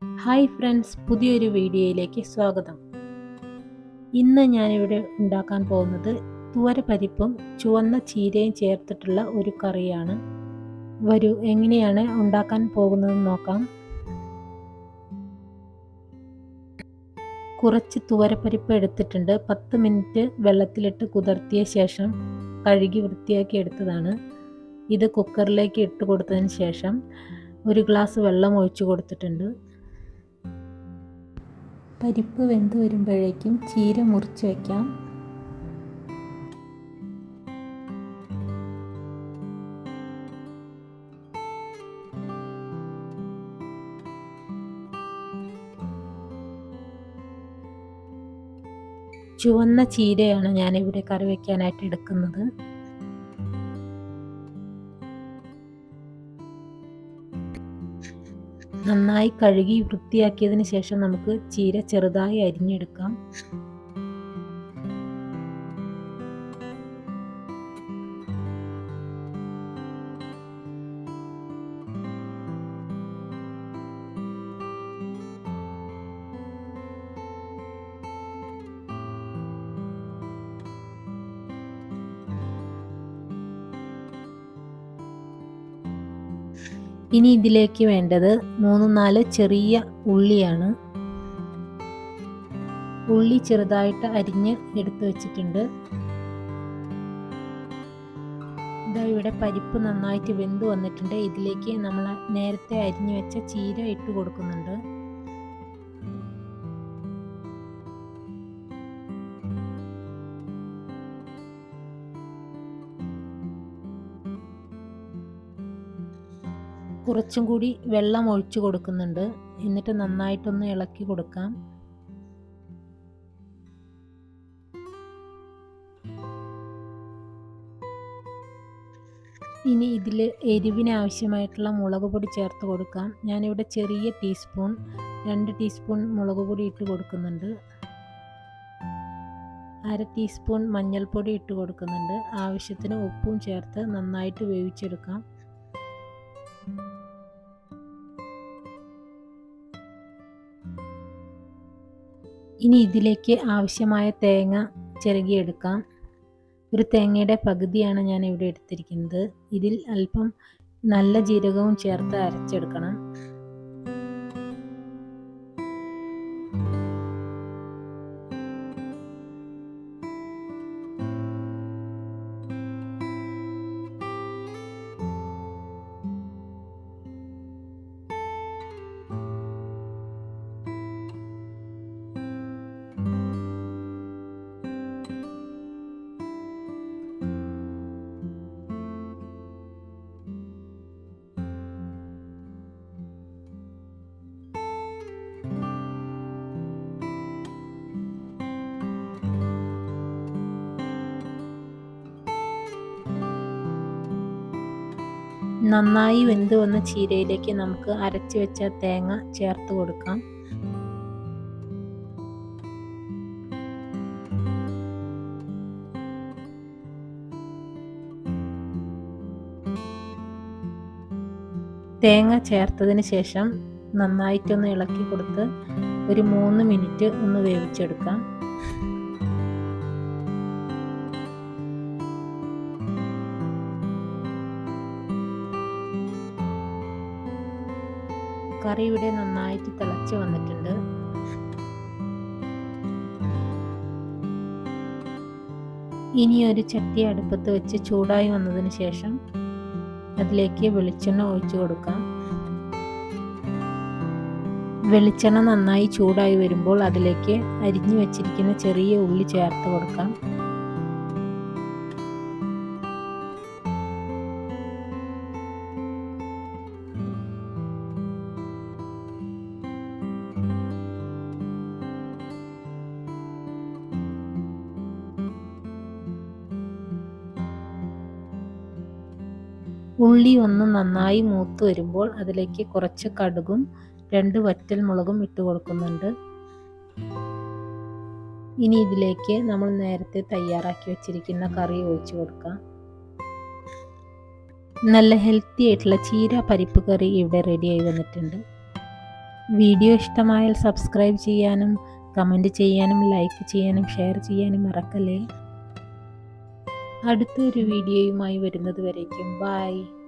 hi friends പുതിയൊരു വീഡിയോയിലേക്ക് സ്വാഗതം ഇന്ന് ഞാനിവിടെ ഉണ്ടാക്കാൻ പോകുന്നത് തുവരപ്പരിപ്പും ചുവന്ന ചീരയും ചേർത്തിട്ടുള്ള ഒരു കറിയാണ് വരൂ എങ്ങനെയാണ് ഉണ്ടാക്കാൻ പോകുന്നതെന്ന് നോക്കാം കുറച്ച് തുവരപ്പരിപ്പ് എടുത്തിട്ടുണ്ട് പത്ത് മിനിറ്റ് വെള്ളത്തിലിട്ട് കുതിർത്തിയ ശേഷം കഴുകി വൃത്തിയാക്കി എടുത്തതാണ് ഇത് കുക്കറിലേക്ക് ഇട്ട് കൊടുത്തതിന് ശേഷം ഒരു ഗ്ലാസ് വെള്ളം ഒഴിച്ചു കൊടുത്തിട്ടുണ്ട് പരിപ്പ് വെന്ത് വരുമ്പോഴേക്കും ചീര മുറിച്ച് വയ്ക്കാം ചുവന്ന ചീരയാണ് ഞാനിവിടെ കറി വയ്ക്കാനായിട്ട് എടുക്കുന്നത് നന്നായി കഴുകി വൃത്തിയാക്കിയതിന് ശേഷം നമുക്ക് ചീര ചെറുതായി അരിഞ്ഞെടുക്കാം ഇനി ഇതിലേക്ക് വേണ്ടത് മൂന്ന് നാല് ചെറിയ ഉള്ളിയാണ് ഉള്ളി ചെറുതായിട്ട് അരിഞ്ഞ് എടുത്തു വെച്ചിട്ടുണ്ട് ഇതാ ഇവിടെ പരിപ്പ് നന്നായിട്ട് വെന്ത് വന്നിട്ടുണ്ട് ഇതിലേക്ക് നമ്മൾ നേരത്തെ അരിഞ്ഞു വെച്ച ചീര ഇട്ട് കൊടുക്കുന്നുണ്ട് കുറച്ചും കൂടി വെള്ളം ഒഴിച്ചു കൊടുക്കുന്നുണ്ട് എന്നിട്ട് നന്നായിട്ടൊന്ന് ഇളക്കി കൊടുക്കാം ഇനി ഇതിൽ എരിവിന് ആവശ്യമായിട്ടുള്ള മുളക് പൊടി ചേർത്ത് കൊടുക്കാം ഞാനിവിടെ ചെറിയ ടീസ്പൂൺ രണ്ട് ടീസ്പൂൺ മുളക് പൊടി ഇട്ട് കൊടുക്കുന്നുണ്ട് അര ടീസ്പൂൺ മഞ്ഞൾപ്പൊടി ഇട്ട് കൊടുക്കുന്നുണ്ട് ആവശ്യത്തിന് ഉപ്പും ചേർത്ത് നന്നായിട്ട് വേവിച്ചെടുക്കാം ഇനി ഇതിലേക്ക് ആവശ്യമായ തേങ്ങ ചിരകിയെടുക്കാം ഒരു തേങ്ങയുടെ പകുതിയാണ് ഞാൻ ഇവിടെ എടുത്തിരിക്കുന്നത് ഇതിൽ അല്പം നല്ല ജീരകവും ചേർത്ത് അരച്ചെടുക്കണം നന്നായി വെന്ത് വന്ന ചീരയിലേക്ക് നമുക്ക് അരച്ചു വെച്ച തേങ്ങ ചേർത്ത് കൊടുക്കാം തേങ്ങ ചേർത്തതിന് ശേഷം നന്നായിട്ടൊന്ന് ഇളക്കി കൊടുത്ത് ഒരു മൂന്ന് മിനിറ്റ് ഒന്ന് വേവിച്ചെടുക്കാം കറി ഇവിടെ നന്നായിട്ട് തിളച്ച് വന്നിട്ടുണ്ട് ഇനി ഒരു ചട്ടി അടുപ്പത്ത് വെച്ച് ചൂടായി വന്നതിന് ശേഷം അതിലേക്ക് വെളിച്ചെണ്ണ ഒഴിച്ചു കൊടുക്കാം വെളിച്ചെണ്ണ നന്നായി ചൂടായി വരുമ്പോൾ അതിലേക്ക് അരിഞ്ഞു വെച്ചിരിക്കുന്ന ചെറിയ ഉള്ളി ചേർത്ത് കൊടുക്കാം ഉള്ളി ഒന്ന് നന്നായി മൂത്ത് വരുമ്പോൾ അതിലേക്ക് കുറച്ച് കടുകും രണ്ട് വറ്റൽ മുളകും ഇട്ട് കൊടുക്കുന്നുണ്ട് ഇനി ഇതിലേക്ക് നമ്മൾ നേരത്തെ തയ്യാറാക്കി വെച്ചിരിക്കുന്ന കറി ഒഴിച്ചു കൊടുക്കാം നല്ല ഹെൽത്തി ആയിട്ടുള്ള ചീര പരിപ്പ് കറി ഇവിടെ റെഡിയായി വന്നിട്ടുണ്ട് വീഡിയോ ഇഷ്ടമായാൽ സബ്സ്ക്രൈബ് ചെയ്യാനും കമൻറ്റ് ചെയ്യാനും ലൈക്ക് ചെയ്യാനും ഷെയർ ചെയ്യാനും മറക്കല്ലേ അടുത്തൊരു വീഡിയോയുമായി വരുന്നത് വരേക്കും ബായ്